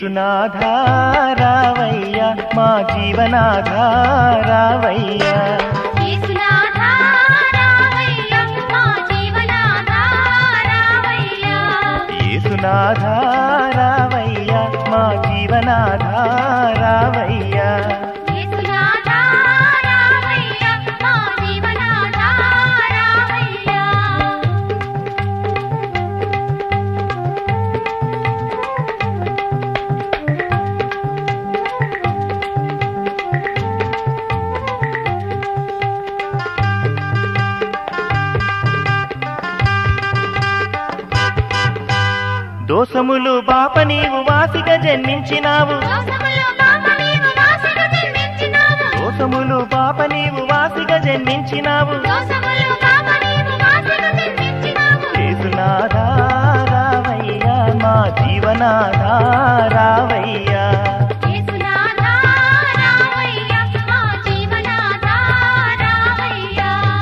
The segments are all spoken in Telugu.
యేసునాధారావయ్య మా జీవనాధారావయ్య యేసునాథా రావయ్య మా జీవనాధారావయ్య యేసునాధారావయ్య మా జీవనాధారావయ్య యేసునాథా రావయ్య మా జీవనాధారావయ్య దోసములు బాప నీవు వాసిగా జన్మించినావు దోసములు పాప నీవు వాసిగా జన్మించినావు దోసములు బాప నీవు వాసిగా జన్మించినావు దోసములు పాప నీవు వాసిగా జన్మించినావు యేసునాధారావయ్య మా జీవనాధారావయ్య యేసునాథా రావయ్య మా జీవనాధారావయ్య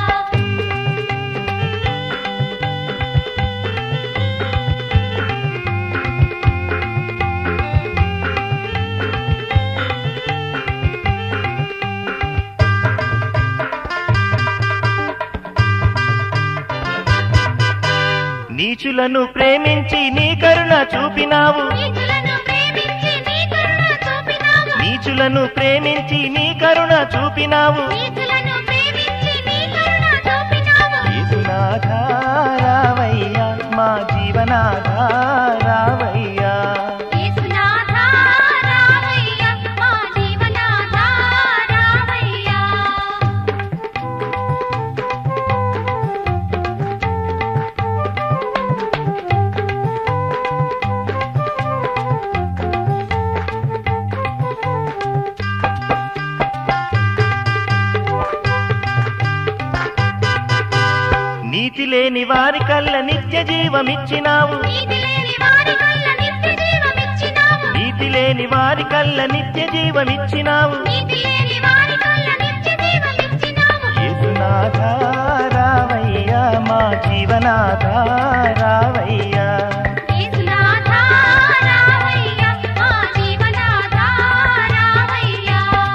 నీచులను ప్రేమించి నీ కరుణ చూపినావు నీచులను ప్రేమించి నీ కరుణ చూపినావు నీచులను ప్రేమించి నీ కరుణ చూపినావు నీచులను ప్రేమించి నీ కరుణ చూపినావు యేసునాధారావయ్య మా జీవనాధారావయ్య యేసునాథా రావయ్య మా జీవనాధారావయ్య నీతి లేని వారి కల్ల నిత్య జీవమిచ్చినావు నీతి లేని వారి కల్ల నిత్య జీవమిచ్చినావు నీతి లేని వారి కల్ల నిత్య జీవమిచ్చినావు నీతి లేని వారి కల్ల నిత్య జీవమిచ్చినావు యేసునాధారావయ్య మా జీవనాధారావయ్య యేసునాథా రావయ్య మా జీవనాధారావయ్య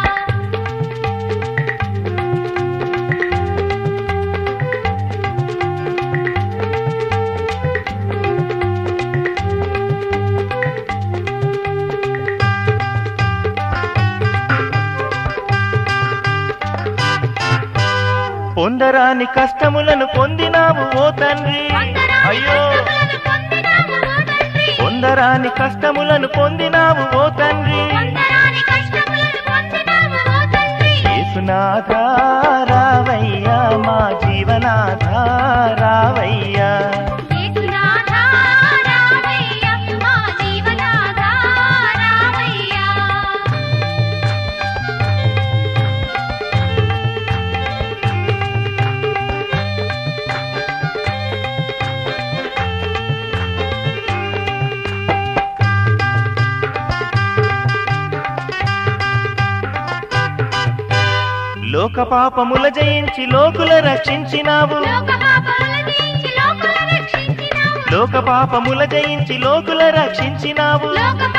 పొందరాని కష్టములను పొందినావు ఓ తండ్రి అయ్యో పొందరాని కష్టములను పొందినావు ఓ తండ్రి యేసునాధారావయ్య మా జీవనాధారావయ్య లోక పాపముల జయించి లోకుల రక్షించినావు లోక పాపముల జయించి లోకుల రక్షించినావు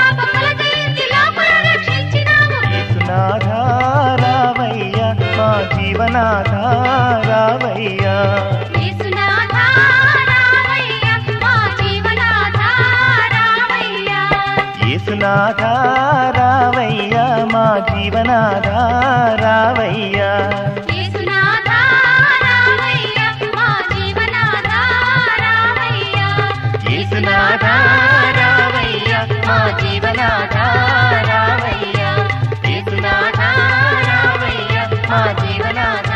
యేసునాధారావయ్య మా జీవనాధారావయ్య యేసునాధారావయ్య మా జీవనాధారావయ్య యేసునాధారావయ్య మా జీవనాధారావయ్య యేసునాధారావయ్య మా జీవనాధారావయ్య